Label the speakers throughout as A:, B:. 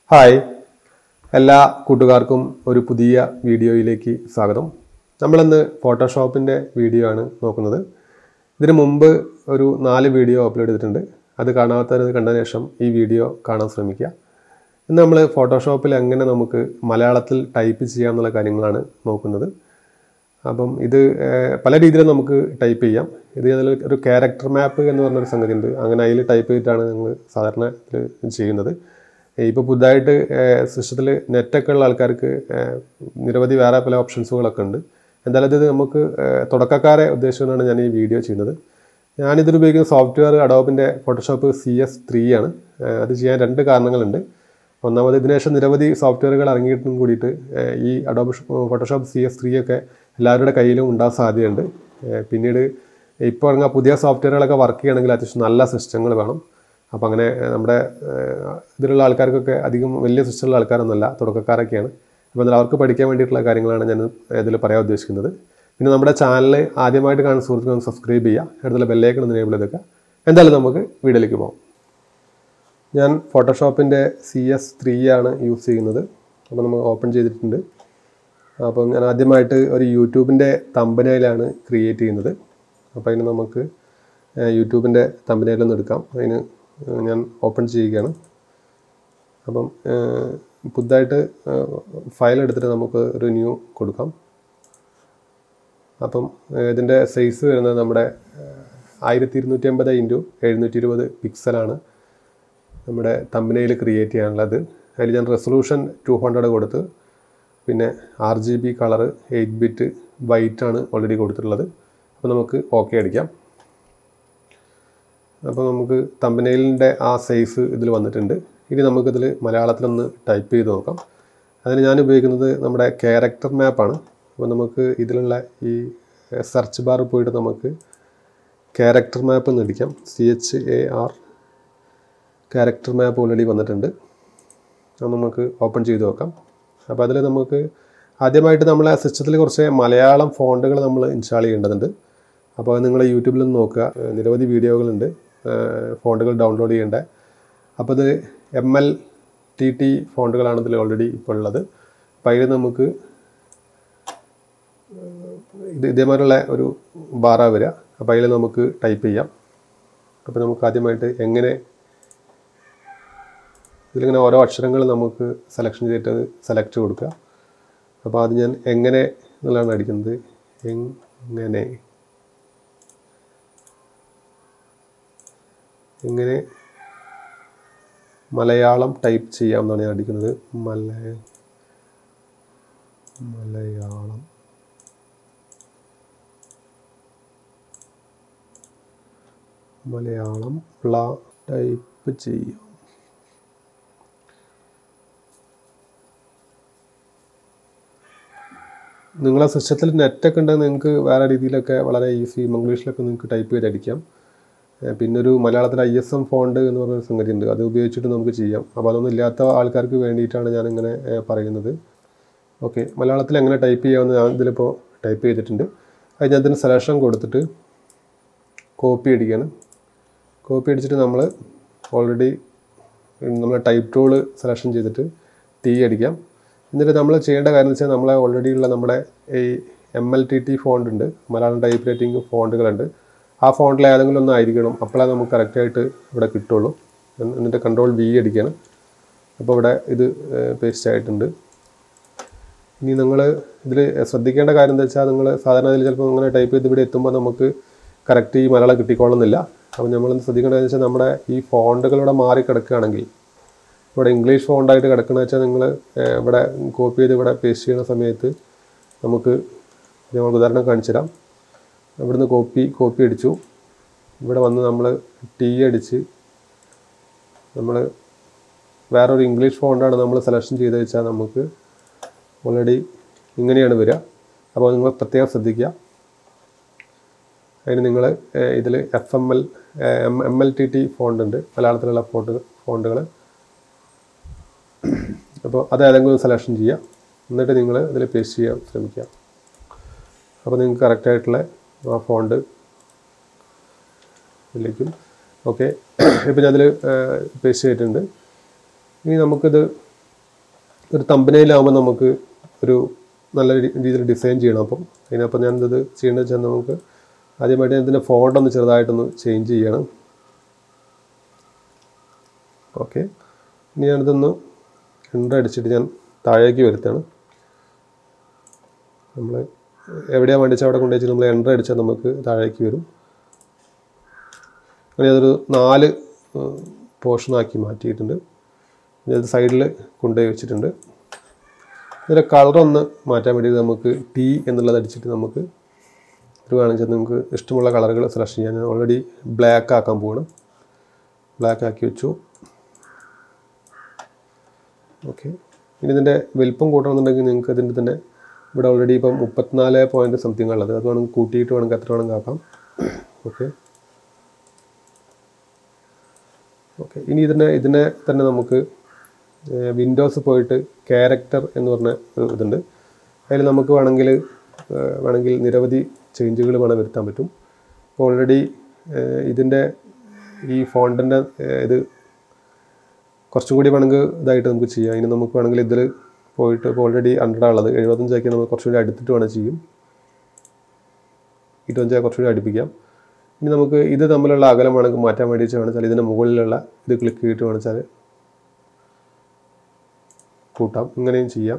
A: hi എല്ലാ കൂട്ടുകാർക്കും ഒരു പുതിയ വീഡിയോയിലേക്ക് സ്വാഗതം നമ്മളിന്ന് ഫോട്ടോഷോപ്പിൻ്റെ വീഡിയോ ആണ് നോക്കുന്നത് ഇതിനു മുമ്പ് ഒരു നാല് വീഡിയോ അപ്ലോഡ് ചെയ്തിട്ടുണ്ട് അത് കാണാത്തവർ കണ്ടതിന് ശേഷം ഈ വീഡിയോ കാണാൻ ശ്രമിക്കുക ഇന്ന് നമ്മൾ ഫോട്ടോഷോപ്പിൽ എങ്ങനെ നമുക്ക് മലയാളത്തിൽ ടൈപ്പ് ചെയ്യാം എന്നുള്ള കാര്യങ്ങളാണ് നോക്കുന്നത് അപ്പം ഇത് ഏഹ്, പല രീതിയിലും നമുക്ക് ടൈപ്പ് ചെയ്യാം ഇത് അതിൽ ഒരു ക്യാരക്ടർ മാപ്പ് എന്ന് പറഞ്ഞൊരു സംഗതി ഉണ്ട് അങ്ങനെ അതിൽ ടൈപ്പ് ചെയ്തിട്ടാണ് ഞങ്ങൾ സാധാരണ ഇത് ചെയ്യുന്നത് ഇപ്പോൾ പുതുതായിട്ട് സിസ്റ്റത്തിൽ നെറ്റൊക്കെ ഉള്ള ആൾക്കാർക്ക് ഏഹ്, നിരവധി വേറെ പല ഓപ്ഷൻസുകളൊക്കെ ഉണ്ട് എന്തായാലും ഇത് നമുക്ക് ഏഹ്, തുടക്കക്കാരെ ഉദ്ദേശിച്ചുകൊണ്ടാണ് ഞാൻ ഈ വീഡിയോ ചെയ്യുന്നത് ഞാനിതിൽ ഉപയോഗിക്കുന്ന സോഫ്റ്റ്വെയർ അഡോബിൻ്റെ ഫോട്ടോഷോപ്പ് സി എസ് ത്രീ ആണ് ഏഹ്, അത് ചെയ്യാൻ രണ്ട് കാരണങ്ങളുണ്ട് ഒന്നാമത് ഇതിനുശേഷം നിരവധി സോഫ്റ്റ്വെയറുകൾ ഇറങ്ങിയിട്ടും കൂടിയിട്ട് ഏഹ്, ഈ Adobe Photoshop C S three ഒക്കെ എല്ലാവരുടെ കയ്യിലും ഉണ്ടാകാൻ സാധ്യതയുണ്ട് ഏഹ്, പിന്നീട് ഇപ്പോൾ ഇറങ്ങുന്ന പുതിയ സോഫ്റ്റ്വെയറുകളൊക്കെ വർക്ക് ചെയ്യണമെങ്കിൽ അത്യാവശ്യം നല്ല സിസ്റ്റങ്ങൾ വേണം അപ്പോൾ അങ്ങനെ ഏഹ്, നമ്മുടെ ഏഹ്, ഇതിലുള്ള ആൾക്കാർക്കൊക്കെ അധികം വലിയ സിസ്റ്റമുള്ള ആൾക്കാരൊന്നുമല്ല തുടക്കക്കാരൊക്കെയാണ് അപ്പോൾ എന്നാൽ അവർക്ക് പഠിക്കാൻ വേണ്ടിയിട്ടുള്ള കാര്യങ്ങളാണ് ഞാൻ ഇതിൽ പറയാൻ ഉദ്ദേശിക്കുന്നത് പിന്നെ നമ്മുടെ ചാനൽ ആദ്യമായിട്ട് കാണുന്ന സുഹൃത്തുക്കൾ സബ്സ്ക്രൈബ് ചെയ്യുക അടുത്തുള്ള ബെല്ലേക്കൺ ഒന്ന് എനേബിൾ ചെയ്തേക്കുക എന്തായാലും നമുക്ക് വീഡിയോയിലേക്ക് പോകാം ഞാൻ ഫോട്ടോഷോപ്പിൻ്റെ സി എസ് ത്രീ ആണ് യൂസ് ചെയ്യുന്നത് അപ്പോൾ നമ്മൾ ഓപ്പൺ ചെയ്തിട്ടുണ്ട് അപ്പം ഞാൻ ആദ്യമായിട്ട് ഒരു യൂട്യൂബിൻ്റെ തമ്പനയിലാണ് ക്രിയേറ്റ് ചെയ്യുന്നത് അപ്പോൾ അതിന് നമുക്ക് യൂട്യൂബിൻ്റെ തമ്പനയിലൊന്ന് എടുക്കാം അതിന് ഞാൻ ഓപ്പൺ ചെയ്യുകയാണ് അപ്പം ഏഹ്, പുതുതായിട്ട് ഫയൽ എടുത്തിട്ട് നമുക്ക് ഒരു ന്യൂ കൊടുക്കാം അപ്പം ഏഹ്, ഇതിൻ്റെ സൈസ് വരുന്നത് നമ്മുടെ ആയിരത്തി ഇരുന്നൂറ്റി അമ്പത് ഇൻറ്റു എഴുന്നൂറ്റി ഇരുപത് പിക്സലാണ് നമ്മുടെ തമ്പനയിൽ ക്രിയേറ്റ് ചെയ്യാനുള്ളത് അതിൽ ഞാൻ റെസൊല്യൂഷൻ ടു ഹൺഡ്രഡ് കൊടുത്ത് പിന്നെ R G B colour eight bit white ആണ് ഓൾറെഡി കൊടുത്തിട്ടുള്ളത് അപ്പോൾ നമുക്ക് ഓക്കെ അടിക്കാം അപ്പോൾ നമുക്ക് തമ്പനയിലിൻ്റെ ആ സൈസ് ഇതിൽ വന്നിട്ടുണ്ട് ഇനി നമുക്കിതിൽ മലയാളത്തിലൊന്ന് ടൈപ്പ് ചെയ്ത് നോക്കാം അതിന് ഞാൻ ഉപയോഗിക്കുന്നത് നമ്മുടെ ക്യാരക്ടർ മാപ്പാണ് അപ്പോൾ നമുക്ക് ഇതിലുള്ള ഈ സെർച്ച് ബാറിൽ പോയിട്ട് നമുക്ക് ക്യാരക്ടർ മാപ്പ് എന്ന് അടിക്കാം C H A R character map already വന്നിട്ടുണ്ട് അത് നമുക്ക് ഓപ്പൺ ചെയ്ത് നോക്കാം അപ്പോൾ അതിൽ നമുക്ക് ആദ്യമായിട്ട് നമ്മളെ സിസ്റ്റത്തിൽ കുറച്ച് മലയാളം ഫോണ്ടുകൾ നമ്മൾ ഇൻസ്റ്റാൾ ചെയ്യേണ്ടതുണ്ട് അപ്പോൾ അത് നിങ്ങൾ യൂട്യൂബിൽ നിന്ന് നോക്കുക ഏഹ് നിരവധി വീഡിയോകളുണ്ട് ഫോണ്ടുകൾ ഡൗൺലോഡ് ചെയ്യേണ്ട അപ്പോൾ ഇത് എം എൽ ടി ടി ഫോണ്ടുകളാണ് ഇതിൽ ഓൾറെഡി ഇപ്പോൾ ഉള്ളത് അപ്പോൾ അതിൽ നമുക്ക് ഇത് ഇതേമാതിരിയുള്ള ഒരു ബാറാ വരിക അപ്പോൾ അതിൽ നമുക്ക് ടൈപ്പ് ചെയ്യാം അപ്പോൾ നമുക്ക് ആദ്യമായിട്ട് എങ്ങനെ ഇതിലിങ്ങനെ ഓരോ അക്ഷരങ്ങൾ നമുക്ക് സെലക്ഷൻ ചെയ്തിട്ട് അത് സെലക്ട് കൊടുക്കുക അപ്പോൾ അത് ഞാൻ എങ്ങനെ എന്നുള്ളതാണ് അടിക്കുന്നത് എങ്ങനെ എങ്ങനെ മലയാളം ടൈപ്പ് ചെയ്യാം എന്നാണ് ഞാൻ അടിക്കുന്നത് മലയ മലയാളം മലയാളം പ്ല ടൈപ്പ് ചെയ്യാം നിങ്ങളെ സിസ്റ്റത്തിൽ നെറ്റൊക്കെ ഉണ്ടെങ്കിൽ നിങ്ങൾക്ക് വേറെ രീതിയിലൊക്കെ വളരെ ഈസി ഇംഗ്ലീഷിലൊക്കെ നിങ്ങൾക്ക് ടൈപ്പ് ചെയ്ത് അടിക്കാം ഏഹ് പിന്നെ ഒരു മലയാളത്തിൽ ഐ എസ് എം ഫോണ്ട് എന്ന് പറഞ്ഞ സംഗതി ഉണ്ട് അത് ഉപയോഗിച്ചിട്ട് നമുക്ക് ചെയ്യാം അപ്പോൾ അതൊന്നും ഇല്ലാത്ത ആൾക്കാർക്ക് വേണ്ടിയിട്ടാണ് ഞാനിങ്ങനെ ഏഹ് പറയുന്നത് ഓക്കെ മലയാളത്തിൽ എങ്ങനെ ടൈപ്പ് ചെയ്യാമെന്ന് ഞാൻ ഇതിലിപ്പോൾ ടൈപ്പ് ചെയ്തിട്ടുണ്ട് അത് ഞാൻ ഇതിന് സെലക്ഷൻ കൊടുത്തിട്ട് കോപ്പി അടിക്കുകയാണ് കോപ്പി അടിച്ചിട്ട് നമ്മൾ ഓൾറെഡി നമ്മൾ ടൈപ്പ് ടൂള് സെലക്ഷൻ ചെയ്തിട്ട് ടി അടിക്കാം എന്നിട്ട് നമ്മൾ ചെയ്യേണ്ട കാര്യം എന്ന് വെച്ചാൽ നമ്മളെ ഓൾറെഡി ഉള്ള നമ്മുടെ ഈ M L T T font ഉണ്ട് മലയാളം ടൈപ്പ് റൈറ്റിംഗ് ഫോണ്ടുകളുണ്ട് ആ ഫോണ്ടിൽ ഏതെങ്കിലും ഒന്നും ആയിരിക്കണം അപ്പോഴേ നമുക്ക് കറക്റ്റായിട്ട് ഇവിടെ കിട്ടുള്ളൂ എന്ന് എന്നിട്ട് കൺട്രോൾ വി അടിക്കുകയാണ് അപ്പോൾ ഇവിടെ ഇത് പേസ്റ്റ് ആയിട്ടുണ്ട് ഇനി നിങ്ങൾ ഇതിൽ ശ്രദ്ധിക്കേണ്ട കാര്യം എന്താ വെച്ചാൽ നിങ്ങൾ സാധാരണ ഇതിൽ ചിലപ്പോൾ ഇങ്ങനെ ടൈപ്പ് ചെയ്ത് ഇവിടെ എത്തുമ്പോൾ നമുക്ക് കറക്റ്റ് ഈ മലയാളം കിട്ടിക്കോളുന്നില്ല അപ്പോൾ നമ്മൾ ശ്രദ്ധിക്കേണ്ടതെന്ന് വെച്ചാൽ നമ്മുടെ ഈ ഫോണ്ടുകൾ ഇവിടെ മാറി കിടക്കുകയാണെങ്കിൽ ഇവിടെ ഇംഗ്ലീഷ് ഫോണ്ടായിട്ട് കിടക്കുന്നത് വെച്ചാൽ നിങ്ങൾ ഇവിടെ കോപ്പി ചെയ്ത് ഇവിടെ പേസ്റ്റ് ചെയ്യുന്ന സമയത്ത് നമുക്ക് ഞാൻ ഉദാഹരണം കാണിച്ചു തരാം ഇവിടുന്ന് കോപ്പി കോപ്പി അടിച്ചു ഇവിടെ വന്ന് നമ്മൾ ടി അടിച്ച് നമ്മൾ വേറൊരു ഇംഗ്ലീഷ് ഫോണ്ടാണ് നമ്മൾ സെലക്ഷൻ ചെയ്ത് വെച്ചാൽ നമുക്ക് ഓൾറെഡി ഇങ്ങനെയാണ് വരിക അപ്പോൾ നിങ്ങൾ പ്രത്യേകം ശ്രദ്ധിക്കുക അതിന് നിങ്ങൾ ഇതിൽ F M L M L T T font ഉണ്ട് മലയാളത്തിലുള്ള ഫോണ്ട് ഫോണ്ടുകൾ അപ്പോൾ അത് ഏതെങ്കിലും സെലക്ഷൻ ചെയ്യുക എന്നിട്ട് നിങ്ങൾ ഇതിൽ പേസ്റ്റ് ചെയ്യാൻ ശ്രമിക്കുക അപ്പോൾ നിങ്ങൾക്ക് കറക്റ്റായിട്ടുള്ള ആ ഫോണ്ട് ഇതിലേക്കും ഓക്കെ ഇപ്പം ഞാൻ അതിൽ പേസ്റ്റ് ചെയ്തിട്ടുണ്ട് ഇനി നമുക്കിത് ഒരു തമ്പനയിലാകുമ്പോൾ നമുക്ക് ഒരു നല്ല രീ- രീതിയിൽ ഡിസൈൻ ചെയ്യണം അപ്പം അതിനപ്പം ഞാൻ ഇത് ചെയ്യേണ്ടത് വെച്ചാൽ നമുക്ക് ആദ്യമായിട്ട് ഇതിൻ്റെ ഫോണ്ട് ഒന്ന് ചെറുതായിട്ടൊന്ന് ചേഞ്ച് ചെയ്യണം ഓക്കെ ഇനി ഞാനിതൊന്ന് എൻ്റർ അടിച്ചിട്ട് ഞാൻ താഴേക്ക് വരുത്താണ് നമ്മൾ എവിടെയാണ് വേണ്ടിച്ചാൽ അവിടെ കൊണ്ടുവച്ച് നമ്മൾ എൻ്റർ അടിച്ചാൽ നമുക്ക് താഴേക്ക് വരും അങ്ങനെ അതൊരു നാല് പോർഷനാക്കി മാറ്റിയിട്ടുണ്ട് ഇനി അത് സൈഡിൽ കൊണ്ടുപോയി വെച്ചിട്ടുണ്ട് ഇതിൻ്റെ കളറൊന്ന് മാറ്റാൻ വേണ്ടി നമുക്ക് ടി എന്നുള്ളത് അടിച്ചിട്ട് നമുക്ക് ഒരു വേണമെങ്കിൽ നമുക്ക് ഇഷ്ടമുള്ള കളറുകൾ സെലക്ട് ചെയ്യാൻ ഞാൻ ഓൾറെഡി ബ്ലാക്ക് ആക്കാൻ പോവാണ് ബ്ലാക്ക് ആക്കി വെച്ചു ഓക്കെ ഇനി ഇതിൻ്റെ വലിപ്പം കൂട്ടണമെന്നുണ്ടെങ്കിൽ നിങ്ങൾക്ക് ഇതിൻ്റെ തന്നെ ഇവിടെ ഓൾറെഡി ഇപ്പം മുപ്പത്തിനാല് പോയിൻറ്റ് സംതിങ് ഉള്ളത് അത് വേണമെങ്കിൽ കൂട്ടിയിട്ട് വേണമെങ്കിൽ എത്ര വേണമെങ്കിൽ ആക്കാം ഓക്കെ ഓക്കെ ഇനി ഇതിനെ ഇതിനെ തന്നെ നമുക്ക് വിൻഡോസ് പോയിട്ട് ക്യാരക്ടർ എന്ന് പറഞ്ഞ ഒരു ഇതുണ്ട് അതിൽ നമുക്ക് വേണമെങ്കിൽ ഏഹ്, വേണമെങ്കിൽ നിരവധി ചേഞ്ചുകൾ വേണം വരുത്താൻ പറ്റും ഇപ്പോൾ ഓൾറെഡി ഇതിൻ്റെ ഈ ഫോണ്ടിൻ്റെ ഇത് കുറച്ചും കൂടി വേണമെങ്കിൽ ഇതായിട്ട് നമുക്ക് ചെയ്യാം ഇനി നമുക്ക് വേണമെങ്കിൽ ഇതിൽ പോയിട്ട് ഇപ്പോൾ ഓൾറെഡി ഹൺഡ്രഡ് ഉള്ളത് എഴുപത്തഞ്ചാക്കി നമുക്ക് കുറച്ചുകൂടി അടുത്തിട്ട് വേണം ചെയ്യും ഇരുപത്തഞ്ചാക്കി കുറച്ചുകൂടി അടുപ്പിക്കാം ഇനി നമുക്ക് ഇത് തമ്മിലുള്ള അകലം വേണമെങ്കിൽ മാറ്റാൻ വേണ്ടി വെച്ചാൽ വെച്ചാൽ ഇതിൻ്റെ മുകളിലുള്ള ഇത് ക്ലിക്ക് ചെയ്തിട്ട് വേണമെച്ചാൽ കൂട്ടാം ഇങ്ങനെയും ചെയ്യാം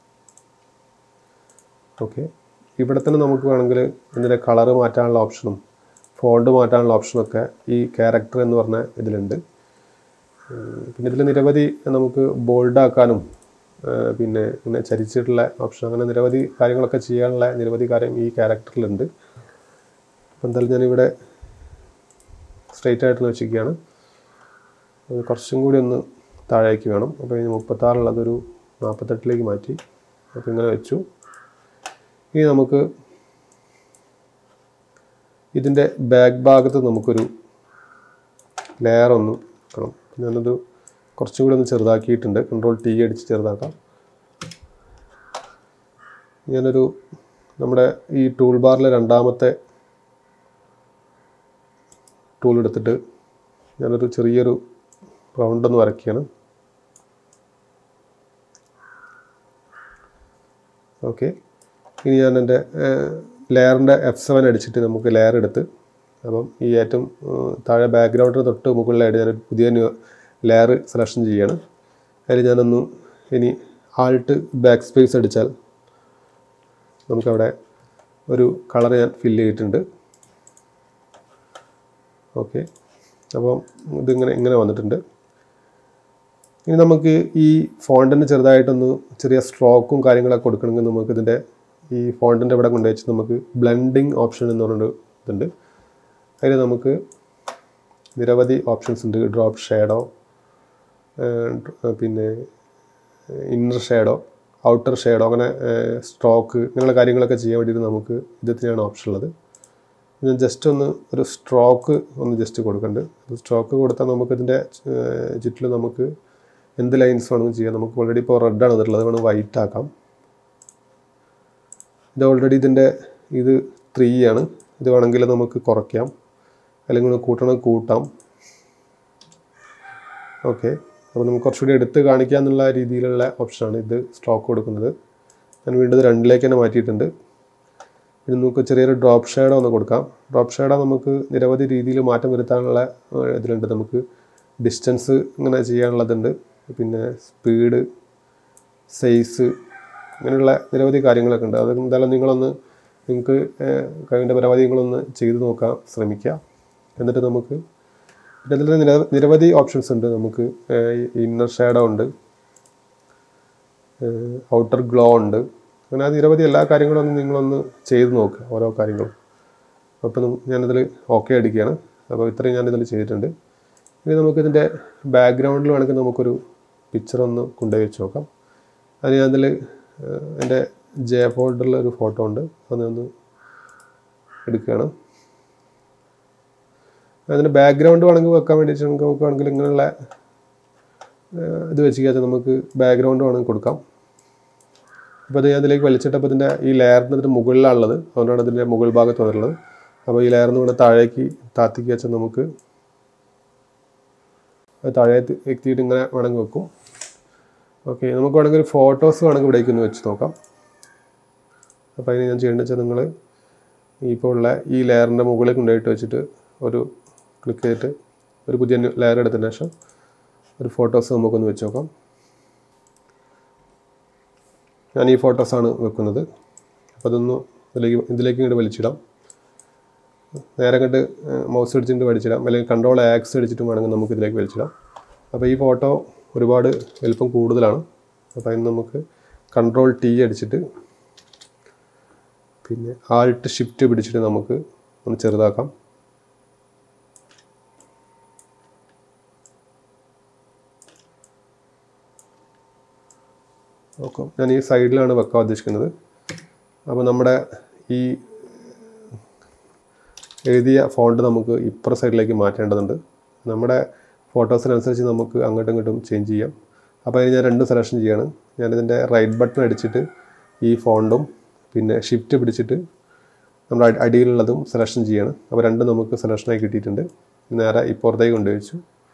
A: ഓക്കെ ഇവിടെ തന്നെ നമുക്ക് വേണമെങ്കിൽ ഇതിൻ്റെ കളറ് മാറ്റാനുള്ള ഓപ്ഷനും ഫോണ്ട് മാറ്റാനുള്ള ഓപ്ഷനൊക്കെ ഈ ക്യാരക്ടർ എന്ന് പറഞ്ഞ ഇതിലുണ്ട് ഉം, പിന്നെ ഇതിൽ നിരവധി നമുക്ക് ബോൾഡ് ആക്കാനും ആ, പിന്നെ ഇങ്ങനെ ചരിച്ചിട്ടുള്ള ഓപ്ഷൻ അങ്ങനെ നിരവധി കാര്യങ്ങളൊക്കെ ചെയ്യാനുള്ള നിരവധി കാര്യം ഈ ക്യാരക്ടറിലുണ്ട് അപ്പോൾ എന്തായാലും ഞാനിവിടെ സ്ട്രെയിറ്റ് ആയിട്ട് വെച്ചിരിക്കുകയാണ് അത് കുറച്ചും കൂടി ഒന്ന് താഴേക്ക് വേണം അപ്പോൾ ഇനി മുപ്പത്താറുള്ളതൊരു നാൽപ്പത്തെട്ടിലേക്ക് മാറ്റി അപ്പോൾ ഇങ്ങനെ വെച്ചു ഇനി നമുക്ക് ഇതിൻ്റെ ബാക്ക് ഭാഗത്ത് നമുക്കൊരു ലെയർ ഒന്ന് വെക്കണം ഞാനത് കുറച്ചും കൂടി ഒന്ന് ചെറുതാക്കിയിട്ടുണ്ട് കൺട്രോൾ ടി അടിച്ച് ചെറുതാക്കാം ഞാനൊരു നമ്മുടെ ഈ ടൂൾ ബാറിലെ രണ്ടാമത്തെ ടൂൾ എടുത്തിട്ട് ഞാനൊരു ചെറിയൊരു റൗണ്ട് ഒന്ന് വരയ്ക്കുകയാണ് ഓക്കെ ഇനി ഞാൻ എൻ്റെ ലെയറിൻ്റെ എഫ് സെവൻ അടിച്ചിട്ട് നമുക്ക് ലെയർ എടുത്ത് അപ്പം ഈ ഏറ്റവും ഏഹ്, താഴെ ബാക്ക്ഗ്രൗണ്ടിന് തൊട്ട് മുകളിലായിട്ട് ഞാനൊരു പുതിയ ലെയർ സെലക്ഷൻ ചെയ്യാണ് അതിൽ ഞാനൊന്ന് ഇനി ആൾട്ട് ബാക്ക് സ്പേസ് അടിച്ചാൽ നമുക്കവിടെ ഒരു കളർ ഞാൻ ഫില്ല് ചെയ്തിട്ടുണ്ട് ഓക്കെ അപ്പം ഇതിങ്ങനെ ഇങ്ങനെ വന്നിട്ടുണ്ട് ഇനി നമുക്ക് ഈ ഫോണ്ടിന് ചെറുതായിട്ടൊന്ന് ചെറിയ സ്ട്രോക്കും കാര്യങ്ങളൊക്കെ കൊടുക്കണമെങ്കിൽ നമുക്ക് ഇതിൻ്റെ ഈ ഫോണ്ടിൻ്റെ ഇവിടെ കൊണ്ടുവച്ച് നമുക്ക് ബ്ലെൻഡിങ് ഓപ്ഷൻ എന്ന് പറഞ്ഞൊരു ഇതുണ്ട് അതിൽ നമുക്ക് നിരവധി ഓപ്ഷൻസ് ഉണ്ട് ഡ്രോപ്പ് ഷേഡോ പിന്നെ ഇന്നർ ഷേഡോ ഔട്ടർ ഷേഡോ അങ്ങനെ സ്ട്രോക്ക് ഇങ്ങനെയുള്ള കാര്യങ്ങളൊക്കെ ചെയ്യാൻ വേണ്ടിയിട്ട് നമുക്ക് ഇതിനാണ് ഓപ്ഷൻ ഉള്ളത് ഞാൻ ജസ്റ്റ് ഒന്ന് ഒരു സ്ട്രോക്ക് ഒന്ന് ജസ്റ്റ് കൊടുക്കുന്നുണ്ട് സ്ട്രോക്ക് കൊടുത്താൽ നമുക്കിതിൻ്റെ ചുറ്റിലും നമുക്ക് എന്ത് ലൈൻസ് വേണമെങ്കിലും ചെയ്യാം നമുക്ക് ഓൾറെഡി ഇപ്പോൾ റെഡാണ് വന്നിട്ടുള്ളത് വേണം വൈറ്റ് ആക്കാം ഇത് ഓൾറെഡി ഇതിൻ്റെ ഇത് ത്രീ ആണ് ഇത് വേണമെങ്കിൽ നമുക്ക് കുറയ്ക്കാം അല്ലെങ്കിൽ ഒന്ന് കൂട്ടണമെങ്കിൽ കൂട്ടാം ഓക്കെ അപ്പോൾ നമുക്ക് കുറച്ചുകൂടി എടുത്ത് കാണിക്കുക എന്നുള്ള രീതിയിലുള്ള ഓപ്ഷനാണ് ഇത് സ്ട്രോക്ക് കൊടുക്കുന്നത് ഞാൻ വീണ്ടും ഇത് രണ്ടിലേക്ക് തന്നെ മാറ്റിയിട്ടുണ്ട് ഇനി നമുക്ക് ചെറിയൊരു ഡ്രോപ്പ് ഷേഡോ ഒന്ന് കൊടുക്കാം ഡ്രോപ്പ് ഷേഡോ നമുക്ക് നിരവധി രീതിയിൽ മാറ്റം വരുത്താനുള്ള ഏഹ്, ഇതിലുണ്ട് നമുക്ക് ഡിസ്റ്റൻസ് ഇങ്ങനെ ചെയ്യാനുള്ളതുണ്ട് പിന്നെ സ്പീഡ് സൈസ് ഇങ്ങനെയുള്ള നിരവധി കാര്യങ്ങളൊക്കെ ഉണ്ട് അത് എന്തായാലും നിങ്ങളൊന്ന് നിങ്ങൾക്ക് ഏഹ്, കഴിവിൻ്റെ പരമാവധി നിങ്ങളൊന്ന് ചെയ്ത് നോക്കാൻ ശ്രമിക്കുക എന്നിട്ട് നമുക്ക് പിന്നെ അതിൽ നിര- നിരവധി ഓപ്ഷൻസ് ഉണ്ട് നമുക്ക് ഇന്നർ ഷാഡോ ഉണ്ട് ഔട്ടർ ഗ്ലോ ഉണ്ട് അങ്ങനെ ആ നിരവധി എല്ലാ കാര്യങ്ങളും ഒന്ന് നിങ്ങളൊന്ന് ചെയ്ത് നോക്കുക ഓരോ കാര്യങ്ങളും അപ്പം നം- ഞാനിതിൽ ഓക്കെ അടിക്കുകയാണ് അപ്പോൾ ഇത്രയും ഞാനിതിൽ ചെയ്തിട്ടുണ്ട് ഇനി നമുക്കിതിൻ്റെ ബാക്ക്ഗ്രൗണ്ടിൽ വേണമെങ്കിൽ നമുക്കൊരു പിക്ചർ ഒന്ന് കൊണ്ടുപോയി വെച്ച് നോക്കാം അത് ഞാനതിൽ എൻ്റെ ജെ ഫോൾഡറിൽ ഒരു ഫോട്ടോ ഉണ്ട് അത് ഒന്ന് എടുക്കുകയാണ് അതിൻ്റെ ബാക്ക്ഗ്രൗണ്ട് വേണമെങ്കിൽ വെക്കാൻ വേണ്ടിയിട്ട് നമുക്ക് നമുക്ക് വേണമെങ്കിൽ ഇങ്ങനെയുള്ള ഏഹ്, ഇത് വെച്ച് കഴിഞ്ഞാൽ നമുക്ക് ബാക്ക്ഗ്രൗണ്ട് വേണമെങ്കിൽ കൊടുക്കാം അപ്പോൾ അത് ഞാൻ അതിലേക്ക് വലിച്ചിട്ടപ്പോൾ ഇതിൻ്റെ ഈ ലെയറിന് ഇതിൻ്റെ മുകളിലാണുള്ളത് അതുകൊണ്ടാണ് ഇതിൻ്റെ മുകൾ ഭാഗത്ത് വന്നിട്ടുള്ളത് അപ്പോൾ ഈ ലെയറിന് ഇവിടെ താഴേക്ക് താത്തിക്ക് വെച്ചാൽ നമുക്ക് അത് താഴെ എത്തി- എത്തിയിട്ട് ഇങ്ങനെ വേണമെങ്കിൽ വെക്കും ഓക്കെ നമുക്ക് വേണമെങ്കിൽ ഒരു ഫോട്ടോസ് വേണമെങ്കിൽ ഇവിടേക്ക് ഒന്ന് വെച്ച് നോക്കാം അപ്പോൾ അതിന് ഞാൻ ചെയ്യേണ്ടത് വെച്ചാൽ നിങ്ങൾ ഇപ്പോൾ ഉള്ള ഈ ലെയറിൻ്റെ മുകളിൽ കൊണ്ടുപോയിട്ട് വെച്ചിട്ട് ഒരു ക്ലിക്ക് ചെയ്തിട്ട് ഒരു പുതിയ ലെയർ എടുത്തതിന് ശേഷം ഒരു ഫോട്ടോസ് നമുക്കൊന്ന് വെച്ച് നോക്കാം ഞാൻ ഈ ഫോട്ടോസാണ് വെക്കുന്നത് അപ്പോൾ അതൊന്ന് ഇതിലേക്ക് ഇതിലേക്ക് ഇങ്ങോട്ട് വലിച്ചിടാം നേരെ കണ്ട് മൗസ് അടിച്ചിട്ട് വലിച്ചിടാം അല്ലെങ്കിൽ കൺട്രോൾ ആക്സ് അടിച്ചിട്ട് വേണമെങ്കിൽ നമുക്ക് ഇതിലേക്ക് വലിച്ചിടാം അപ്പോൾ ഈ ഫോട്ടോ ഒരുപാട് വലിപ്പം കൂടുതലാണ് അപ്പോൾ അതിന് നമുക്ക് കൺട്രോൾ ടി അടിച്ചിട്ട് പിന്നെ ആൾട്ട് ഷിഫ്റ്റ് പിടിച്ചിട്ട് നമുക്ക് ഒന്ന് ചെറുതാക്കാം നോക്കാം ഞാൻ ഈ സൈഡിലാണ് വെക്കാൻ ഉദ്ദേശിക്കുന്നത് അപ്പോൾ നമ്മുടെ ഈ എഴുതിയ ഫോണ്ട് നമുക്ക് ഇപ്പുറ സൈഡിലേക്ക് മാറ്റേണ്ടതുണ്ട് നമ്മുടെ ഫോട്ടോസിനനുസരിച്ച് നമുക്ക് അങ്ങോട്ടും ഇങ്ങോട്ടും ചേഞ്ച് ചെയ്യാം അപ്പോൾ അതിന് ഞാൻ രണ്ട് സെലക്ഷൻ ചെയ്യാണ് ഞാനിതിൻ്റെ റൈറ്റ് ബട്ടൺ അടിച്ചിട്ട് ഈ ഫോണ്ടും പിന്നെ ഷിഫ്റ്റ് പിടിച്ചിട്ട് നമ്മുടെ അടി- അടിയിലുള്ളതും സെലക്ഷൻ ചെയ്യാണ് അപ്പോൾ രണ്ടും നമുക്ക് സെലക്ഷനായി കിട്ടിയിട്ടുണ്ട് നേരെ ഇപ്പുറത്തേക്ക് കൊണ്ടുവച്ചു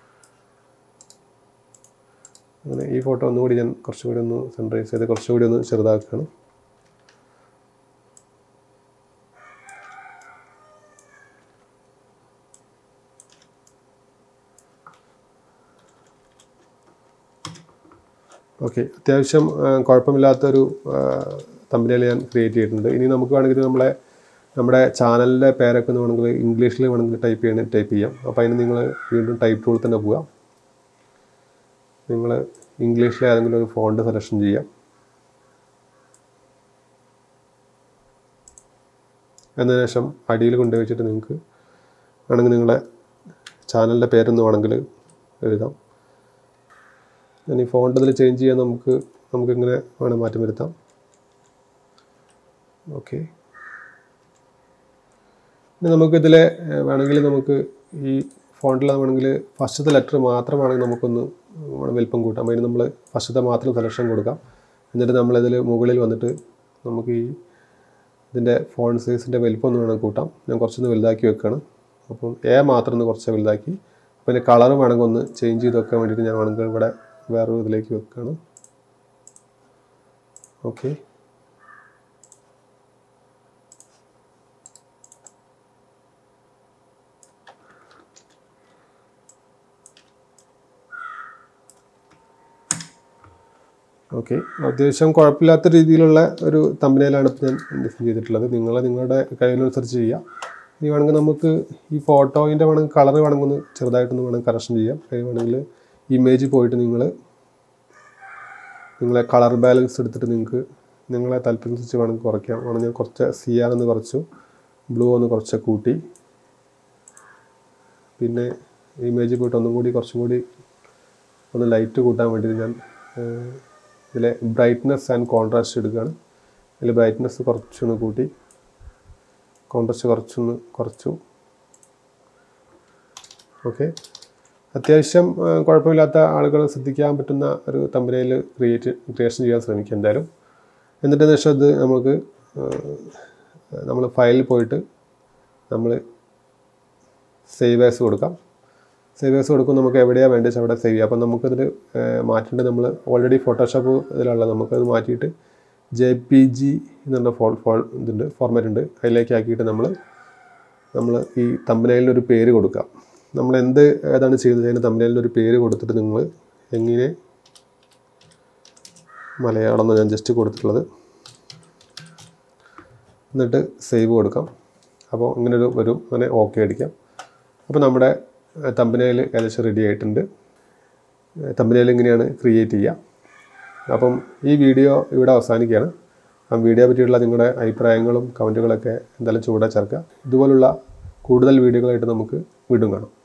A: അങ്ങനെ ഈ ഫോട്ടോ ഒന്നുകൂടി ഞാൻ കുറച്ചുകൂടി ഒന്ന് സെൻട്രൈസ് ചെയ്ത് കുറച്ചുകൂടി ഒന്ന് ചെറുതാക്കുകയാണ് ഓക്കെ അത്യാവശ്യം ആ, കുഴപ്പമില്ലാത്തൊരു തമ്പനിയിൽ ഞാൻ ക്രിയേറ്റ് ചെയ്തിട്ടുണ്ട് ഇനി നമുക്ക് വേണമെങ്കിൽ നമ്മളെ നമ്മുടെ ചാനലിൻ്റെ പേരൊക്കെ ഒന്ന് വേണമെങ്കിൽ ഇംഗ്ലീഷിൽ വേണമെങ്കിൽ ടൈപ്പ് ചെയ്യണമെങ്കിൽ ടൈപ്പ് ചെയ്യാം അപ്പോൾ അതിന് നിങ്ങൾ വീണ്ടും ടൈപ്പ് ടൂൾ തന്നെ പോകാം നിങ്ങൾ ഇംഗ്ലീഷിലെ ഏതെങ്കിലും ഒരു ഫോണ്ട് സെലക്ഷൻ ചെയ്യാം എന്നതിന് ശേഷം അടിയിൽ കൊണ്ടുപോയി വെച്ചിട്ട് നിങ്ങൾക്ക് വേണമെങ്കിൽ നിങ്ങളുടെ ചാനലിൻ്റെ പേരൊന്ന് വേണമെങ്കിൽ എഴുതാം ഞാൻ ഈ ഫോണ്ട് ഇതിൽ ചേഞ്ച് ചെയ്യാൻ നമുക്ക് നമുക്ക് ഇങ്ങനെ വേണം മാറ്റം വരുത്താം ഓക്കെ ഇനി നമുക്കിതിലെ ഏഹ്, വേണമെങ്കിൽ നമുക്ക് ഈ ഫോണ്ടിൽ വേണമെങ്കിൽ ഫസ്റ്റത്തെ ലെറ്റർ മാത്രമാണെങ്കിൽ നമുക്കൊന്ന് നമ്മുടെ വലിപ്പം കൂട്ടാം അതിന് നമ്മൾ ഫസ്റ്റത്തെ മാത്രം സെലക്ഷൻ കൊടുക്കാം എന്നിട്ട് നമ്മളിതിൽ മുകളിൽ വന്നിട്ട് നമുക്ക് ഈ ഇതിൻ്റെ ഫോൺ സൈസിൻ്റെ വലിപ്പം ഒന്ന് വേണമെങ്കിൽ കൂട്ടാം ഞാൻ കുറച്ചൊന്ന് വലുതാക്കി വെക്കുകയാണ് അപ്പം എ മാത്രം ഒന്ന് കുറച്ച് വലുതാക്കി അപ്പോൾ ഇതിൻ്റെ കളർ വേണമെങ്കിൽ ഒന്ന് ചേഞ്ച് ചെയ്ത് വെക്കാൻ വേണ്ടിയിട്ട് ഞാൻ വേണമെങ്കിൽ ഇവിടെ വേറൊരു ഇതിലേക്ക് വെക്കുകയാണ് ഓക്കെ ഓക്കെ അത്യാവശ്യം കുഴപ്പമില്ലാത്ത രീതിയിലുള്ള ഒരു തമ്പനയിലാണ് ഇപ്പോൾ ഞാൻ ഡിസൈൻ ചെയ്തിട്ടുള്ളത് നിങ്ങൾ നിങ്ങളുടെ കഴിവിനനുസരിച്ച് ചെയ്യാം ഇനി വേണമെങ്കിൽ നമുക്ക് ഈ ഫോട്ടോയിൻ്റെ വേണമെങ്കിൽ കളർ വേണമെങ്കിൽ ഒന്ന് ചെറുതായിട്ടൊന്ന് വേണമെങ്കിൽ കറക്ഷൻ ചെയ്യാം അതിന് വേണമെങ്കിൽ ഇമേജ് പോയിട്ട് നിങ്ങൾ നിങ്ങളെ കളർ ബാലൻസ് എടുത്തിട്ട് നിങ്ങൾക്ക് നിങ്ങളെ താല്പര്യമനുസരിച്ച് വേണമെങ്കിൽ കുറയ്ക്കാം വേണമെങ്കിൽ ഞാൻ കുറച്ച് സിയാർ ഒന്ന് കുറച്ചു ബ്ലൂ ഒന്ന് കുറച്ച് കൂട്ടി പിന്നെ ഇമേജ് പോയിട്ട് ഒന്നും കൂടി കുറച്ചും കൂടി ഒന്ന് ലൈറ്റ് കൂട്ടാൻ വേണ്ടിയിട്ട് ഞാൻ ഏഹ്, ഇതിലെ ബ്രൈറ്റ്നെസ് ആൻഡ് കോൺട്രാസ്റ്റ് എടുക്കുകയാണ് ഇതിൽ ബ്രൈറ്റ്നെസ് കുറച്ചൊന്ന് കൂട്ടി കോൺട്രാസ്റ്റ് കുറച്ചൊന്ന് കുറച്ചു ഓക്കെ അത്യാവശ്യം ആ, കുഴപ്പമില്ലാത്ത ആളുകൾ ശ്രദ്ധിക്കാൻ പറ്റുന്ന ഒരു തമ്പനയിൽ ക്രിയേറ്റ് ക്രിയേഷൻ ചെയ്യാൻ ശ്രമിക്കുക എന്തായാലും എന്നിട്ട് ശേഷം ഇത് നമുക്ക് നമ്മൾ ഫയലിൽ പോയിട്ട് നമ്മൾ സേവ് ആസ് കൊടുക്കാം സേവ് ആസ് കൊടുക്കും നമുക്ക് എവിടെയാണ് വേണ്ടത് വെച്ചാൽ അവിടെ സേവ് ചെയ്യാം അപ്പം നമുക്കതിൽ മാറ്റേണ്ടത് നമ്മൾ ഓൾറെഡി ഫോട്ടോഷോപ്പ് ഇതിലുള്ള നമുക്കത് മാറ്റിയിട്ട് ജെ പി ജി എന്നുള്ള ഫോ ഫോ ഇതുണ്ട് ഫോർമാറ്റ് ഉണ്ട് അതിലേക്ക് ആക്കിയിട്ട് നമ്മൾ നമ്മൾ ഈ തമ്പനയിലിന് ഒരു പേര് കൊടുക്കാം നമ്മൾ എന്ത് ഏതാണ് ചെയ്യുന്നത് അതിന് തമ്പനയിലിന് ഒരു പേര് കൊടുത്തിട്ട് നിങ്ങൾ എങ്ങനെ മലയാളം എന്ന് ഞാൻ ജസ്റ്റ് കൊടുത്തിട്ടുള്ളത് എന്നിട്ട് സേവ് കൊടുക്കാം അപ്പോൾ ഇങ്ങനെ ഒരു വരും അങ്ങനെ ഓക്കെ അടിക്കാം അപ്പോൾ നമ്മുടെ തമ്പനയിൽ ഏകദേശം റെഡി ആയിട്ടുണ്ട് തമ്പനയിൽ ഇങ്ങനെയാണ് ക്രിയേറ്റ് ചെയ്യുക അപ്പം ഈ വീഡിയോ ഇവിടെ അവസാനിക്കുകയാണ് ആ വീഡിയോ പറ്റിയുള്ള നിങ്ങളുടെ അഭിപ്രായങ്ങളും കമൻറ്റുകളൊക്കെ എന്തായാലും ചൂടെ ചേർക്കുക ഇതുപോലുള്ള കൂടുതൽ വീഡിയോകളായിട്ട് നമുക്ക് വീണ്ടും കാണാം